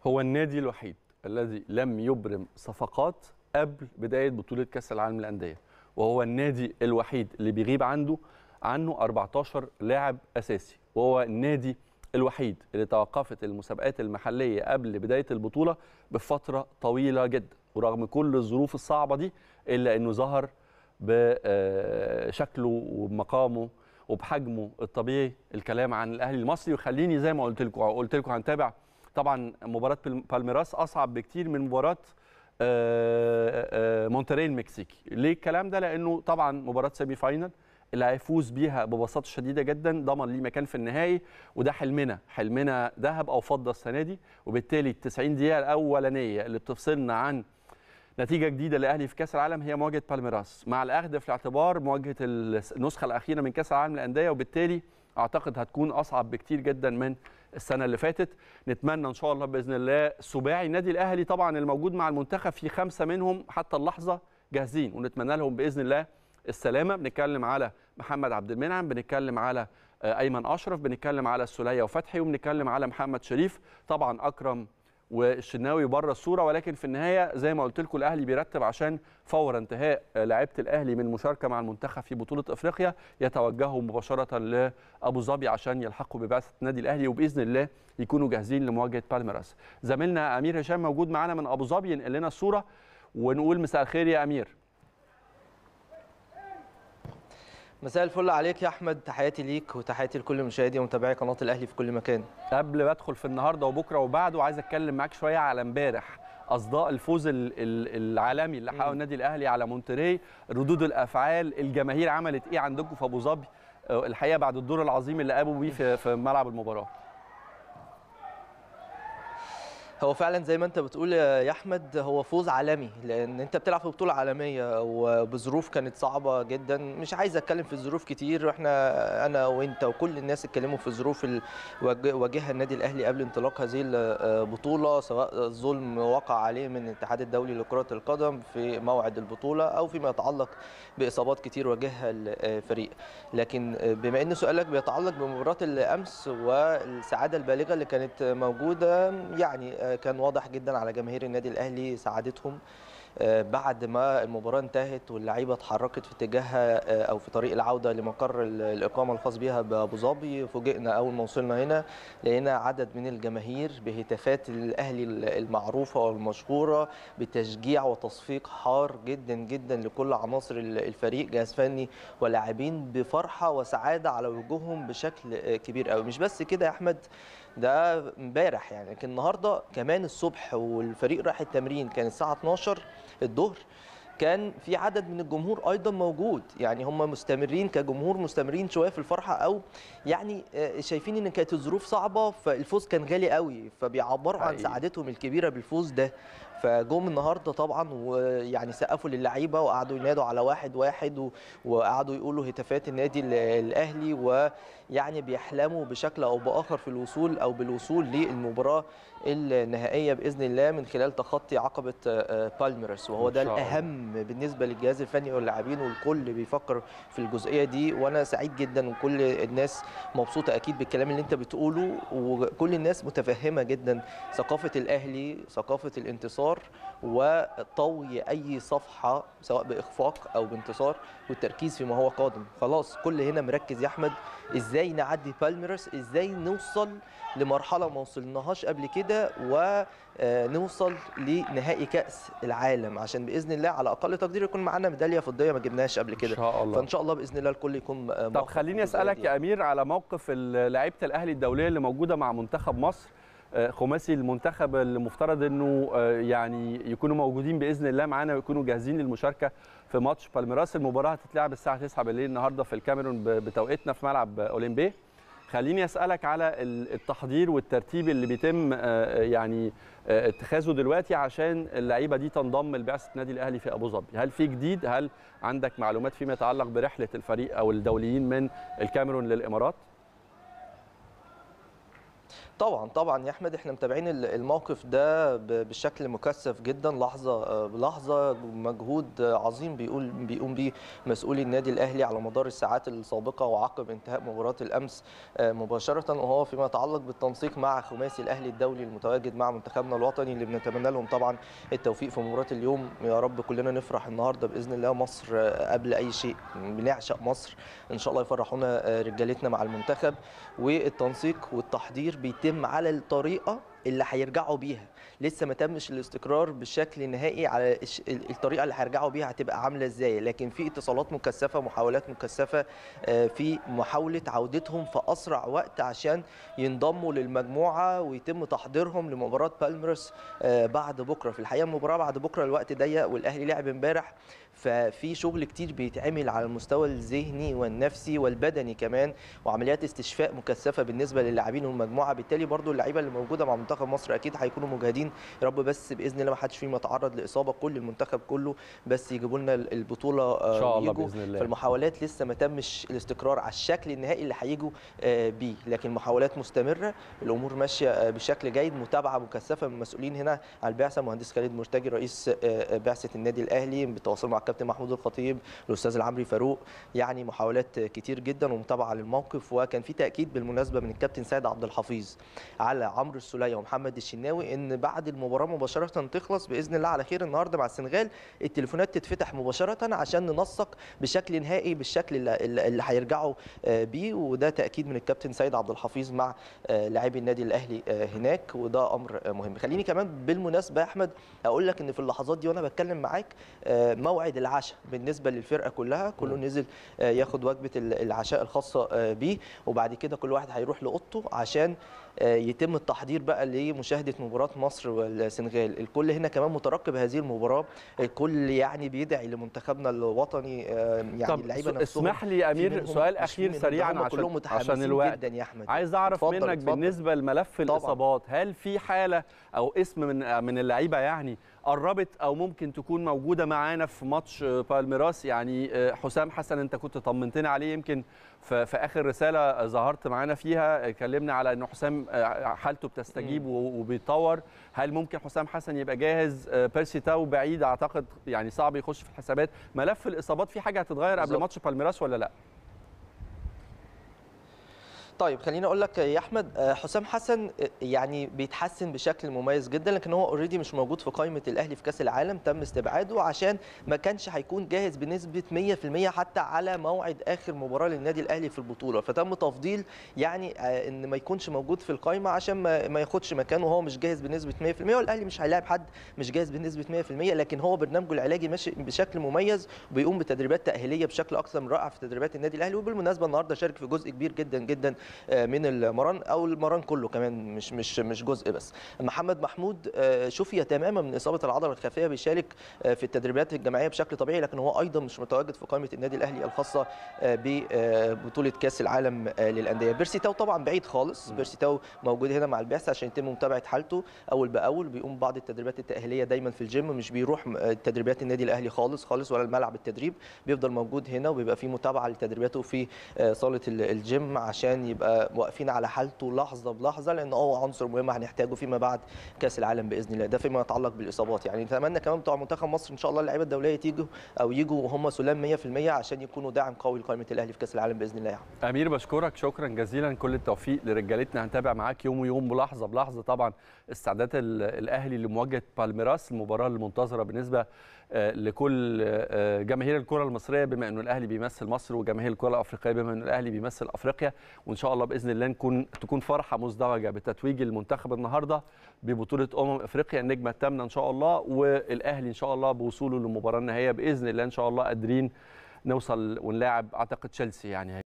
هو النادي الوحيد الذي لم يبرم صفقات قبل بدايه بطوله كاس العالم للانديه وهو النادي الوحيد اللي بيغيب عنده عنه 14 لاعب اساسي وهو النادي الوحيد اللي توقفت المسابقات المحليه قبل بدايه البطوله بفتره طويله جدا ورغم كل الظروف الصعبه دي الا انه ظهر بشكله وبمقامه وبحجمه الطبيعي الكلام عن الاهلي المصري وخليني زي ما قلت لكم قلت لكم هنتابع طبعا مباراه بالميراس اصعب بكتير من مباراه مونتري المكسيكي ليه الكلام ده لانه طبعا مباراه سيمي فاينل اللي هيفوز بيها ببساطه شديده جدا ضمن ليه مكان في النهائي وده حلمنا حلمنا ذهب او فضه السنه دي وبالتالي ال 90 دقيقه الاولانيه اللي بتفصلنا عن نتيجه جديده للاهلي في كاس العالم هي مواجهه بالميراس مع الاخذ في الاعتبار مواجهه النسخه الاخيره من كاس العالم للانديه وبالتالي اعتقد هتكون اصعب بكتير جدا من السنه اللي فاتت نتمنى ان شاء الله باذن الله سباعي النادي الاهلي طبعا الموجود مع المنتخب في خمسه منهم حتى اللحظه جاهزين ونتمنى لهم باذن الله السلامه بنتكلم على محمد عبد المنعم بنتكلم على ايمن اشرف بنتكلم على السوليه وفتحي وبنتكلم على محمد شريف طبعا اكرم والشناوي بره الصوره ولكن في النهايه زي ما قلت لكم الاهلي بيرتب عشان فور انتهاء لعيبه الاهلي من المشاركه مع المنتخب في بطوله افريقيا يتوجهوا مباشره لابو ظبي عشان يلحقوا ببعثه النادي الاهلي وباذن الله يكونوا جاهزين لمواجهه بالميراس زميلنا امير هشام موجود معانا من ابو ظبي ينقل لنا الصوره ونقول مساء الخير يا امير مساء الفل عليك يا احمد تحياتي ليك وتحياتي لكل مشاهدي ومتابعي قناه الاهلي في كل مكان قبل ما ادخل في النهارده وبكره وبعده عايز اتكلم معاك شويه على امبارح اصداء الفوز العالمي اللي حققه النادي الاهلي على مونتري ردود الافعال الجماهير عملت ايه عندكم في ابو ظبي الحقيقه بعد الدور العظيم اللي قاموا بيه في, في ملعب المباراه هو فعلا زي ما انت بتقول يا احمد هو فوز عالمي لان انت بتلعب في بطوله عالميه وبظروف كانت صعبه جدا مش عايز اتكلم في الظروف كتير احنا انا وانت وكل الناس اتكلموا في الظروف اللي واجهها النادي الاهلي قبل انطلاق هذه البطوله سواء الظلم وقع عليه من الاتحاد الدولي لكره القدم في موعد البطوله او فيما يتعلق باصابات كتير واجهها الفريق لكن بما ان سؤالك بيتعلق بمباراه الامس والسعاده البالغه اللي كانت موجوده يعني كان واضح جدا على جماهير النادي الاهلي سعادتهم بعد ما المباراه انتهت واللعيبه اتحركت في اتجاهها او في طريق العوده لمقر الاقامه الخاص بها بابو ظبي فوجئنا اول ما وصلنا هنا لقينا عدد من الجماهير بهتافات الاهلي المعروفه والمشهوره بتشجيع وتصفيق حار جدا جدا لكل عناصر الفريق جهاز فني ولاعبين بفرحه وسعاده على وجوههم بشكل كبير قوي مش بس كده يا احمد ده امبارح يعني لكن النهارده كمان الصبح والفريق راح التمرين كان الساعه 12 الظهر كان في عدد من الجمهور ايضا موجود يعني هم مستمرين كجمهور مستمرين شويه في الفرحه او يعني شايفين ان كانت الظروف صعبه فالفوز كان غالي قوي فبيعبروا عن سعادتهم الكبيره بالفوز ده فجم النهارده طبعا ويعني سقفوا للعيبه وقعدوا ينادوا على واحد واحد وقعدوا يقولوا هتافات النادي الاهلي ويعني بيحلموا بشكل او باخر في الوصول او بالوصول للمباراه النهائيه باذن الله من خلال تخطي عقبه بالميرس وهو ده الاهم بالنسبه للجهاز الفني واللاعبين والكل بيفكر في الجزئيه دي وانا سعيد جدا وكل الناس مبسوطه اكيد بالكلام اللي انت بتقوله وكل الناس متفهمه جدا ثقافه الاهلي ثقافه الانتصار وطوي اي صفحه سواء باخفاق او بانتصار والتركيز فيما هو قادم خلاص كل هنا مركز يا احمد ازاي نعدي بالميرس ازاي نوصل لمرحله ما وصلناهاش قبل كده ونوصل لنهائي كاس العالم عشان باذن الله على اقل تقدير يكون معانا ميداليه فضيه ما جبناهاش قبل كده ان شاء الله فان شاء الله باذن الله الكل يكون طب خليني اسالك يا امير على موقف لعيبه الاهلي الدوليه اللي موجوده مع منتخب مصر خماسي المنتخب اللي مفترض انه يعني يكونوا موجودين باذن الله معانا ويكونوا جاهزين للمشاركه في ماتش بالميراس المباراه هتتلعب الساعه 9 بالليل النهارده في الكاميرون بتوقيتنا في ملعب اولمبي خليني اسالك على التحضير والترتيب اللي بيتم يعني اتخاذه دلوقتي عشان اللعيبه دي تنضم لبعثه النادي الاهلي في ابو ظبي هل في جديد هل عندك معلومات فيما يتعلق برحله الفريق او الدوليين من الكاميرون للامارات طبعا طبعا يا احمد احنا متابعين ال- الموقف ده ب- بشكل مكثف جدا لحظه آه، بلحظه مجهود آه، عظيم بيقول بيقوم بيه مسؤولي النادي الاهلي على مدار الساعات السابقه وعقب انتهاء مباراه الامس آه، مباشره وهو فيما يتعلق بالتنسيق مع خماسي الاهلي الدولي المتواجد مع منتخبنا الوطني اللي بنتمنى لهم طبعا التوفيق في مباراه اليوم يا رب كلنا نفرح النهارده باذن الله مصر آه، قبل اي شيء بنعشق مصر ان شاء الله يفرحونا آه، رجالتنا مع المنتخب والتنسيق والتحضير بيتم على الطريقه اللي هيرجعوا بيها لسه ما تمش الاستقرار بشكل نهائي على الش- ال- الطريقه اللي هيرجعوا بيها هتبقى عامله ازاي لكن في اتصالات مكثفه محاولات مكثفه آه، في محاوله عودتهم في اسرع وقت عشان ينضموا للمجموعه ويتم تحضيرهم لمباراه بالميرس آه، بعد بكره في الحقيقه المباراه بعد بكره الوقت ضيق والاهلي لعب امبارح ففي شغل كتير بيتعمل على المستوى الذهني والنفسي والبدني كمان وعمليات استشفاء مكثفه بالنسبه للاعبين والمجموعه بالتالي برضو اللعيبه اللي موجوده مع منتخب مصر اكيد هيكونوا مجهدين يا رب بس باذن الله ما حدش فيهم يتعرض لاصابه كل المنتخب كله بس يجيبوا لنا البطوله آه، ان شاء الله ويجوا. باذن الله فالمحاولات لسه ما تمش الاستقرار على الشكل النهائي اللي هيجوا آه، بيه لكن المحاولات مستمره الامور ماشيه آه، بشكل جيد متابعه مكثفه من المسؤولين هنا على البعثه مهندس خالد مرتجي رئيس آه، آه، بعثه النادي الاهلي بالتواصل مع الكابتن محمود الخطيب الاستاذ العمري فاروق يعني محاولات كتير جدا ومتابعه للموقف وكان في تاكيد بالمناسبه من الكابتن سيد عبد الحفيظ على عمرو السوليه ومحمد الشناوي ان بعد المباراه مباشره تخلص باذن الله على خير النهارده مع السنغال التليفونات تتفتح مباشره عشان ننسق بشكل نهائي بالشكل اللي, اللي هيرجعوا آه، بيه وده تاكيد من الكابتن سيد عبد الحفيظ مع آه، لاعبي النادي الاهلي آه، هناك وده امر آه، مهم خليني كمان بالمناسبه يا احمد اقول لك ان في اللحظات دي وانا بتكلم معاك آه، موعد العشاء بالنسبه للفرقه كلها كله نزل آه، ياخد وجبه ال- العشاء الخاصه آه، بيه وبعد كده كل واحد هيروح لاوضته عشان آه، يتم التحضير بقى لمشاهده مباراه مصر والسنغال الكل هنا كمان مترقب هذه المباراه الكل يعني بيدعي لمنتخبنا الوطني آه، يعني طب اللعيبه س- نفسهم اسمح لي يا في امير منهم سؤال مش اخير في منهم، سريعا هم عشان كلهم عشان متحمسين الوقت جدا يا احمد عايز اعرف اتفضل، منك اتفضل. بالنسبه لملف طبعاً. الاصابات هل في حاله او اسم من من اللعيبه يعني قربت او ممكن تكون موجوده معانا في ماتش آه، بالميراس يعني آه، حسام حسن انت كنت طمنتنا عليه يمكن في في اخر رساله آه، ظهرت معانا فيها آه، كلمنا على انه حسام آه، حالته بتستجيب و- وبيتطور هل ممكن حسام حسن يبقى جاهز آه، بيرسي تاو بعيد اعتقد يعني صعب يخش في الحسابات ملف الاصابات في حاجه هتتغير قبل بالظبط. ماتش بالميراس ولا لا طيب خليني اقول لك يا احمد آه، حسام حسن آه، يعني بيتحسن بشكل مميز جدا لكن هو اوريدي مش موجود في قائمه الاهلي في كاس العالم تم استبعاده عشان ما كانش هيكون جاهز بنسبه 100% حتى على موعد اخر مباراه للنادي الاهلي في البطوله فتم تفضيل يعني آه، ان ما يكونش موجود في القائمه عشان ما, ما ياخدش مكانه وهو مش جاهز بنسبه 100% والاهلي مش هيلاعب حد مش جاهز بنسبه 100% لكن هو برنامجه العلاجي ماشي بشكل مميز وبيقوم بتدريبات تاهيليه بشكل اكثر من رائع في تدريبات النادي الاهلي وبالمناسبه النهارده شارك في جزء كبير جدا جدا آه، من المران او المران كله كمان مش مش مش جزء بس محمد محمود آه، شفي تماما من اصابه العضله الخلفيه بيشارك آه، في التدريبات الجماعيه بشكل طبيعي لكن هو ايضا مش متواجد في قائمه النادي الاهلي الخاصه آه، ببطوله كاس العالم آه، للانديه بيرسي تاو طبعا بعيد خالص بيرسي تاو موجود هنا مع البعثه عشان يتم متابعه حالته اول باول بيقوم بعض التدريبات التاهيليه دايما في الجيم مش بيروح آه، تدريبات النادي الاهلي خالص خالص ولا الملعب التدريب بيفضل موجود هنا وبيبقى في متابعه لتدريباته في آه، صاله ال- الجيم عشان يبقى واقفين على حالته لحظه بلحظه لان هو عنصر مهم هنحتاجه فيما بعد كاس العالم باذن الله ده فيما يتعلق بالاصابات يعني نتمنى كمان بتوع منتخب مصر ان شاء الله اللعيبه الدوليه تيجوا او يجوا وهم سلام 100% عشان يكونوا داعم قوي لقائمه الاهلي في كاس العالم باذن الله يعني. امير بشكرك شكرا جزيلا كل التوفيق لرجالتنا هنتابع معاك يوم ويوم ولحظه بلحظه طبعا استعدادات ال- الاهلي لمواجهه بالميراس المباراه المنتظره بالنسبه آه، لكل آه، جماهير الكره المصريه بما انه الاهلي بيمثل مصر وجماهير الكره الافريقيه بما انه الاهلي بيمثل افريقيا وان شاء الله باذن الله نكون تكون فرحه مزدوجه بتتويج المنتخب النهارده ببطوله امم افريقيا النجمه الثامنه ان شاء الله والاهلي ان شاء الله بوصوله للمباراه النهائيه باذن الله ان شاء الله قادرين نوصل ونلاعب اعتقد تشيلسي يعني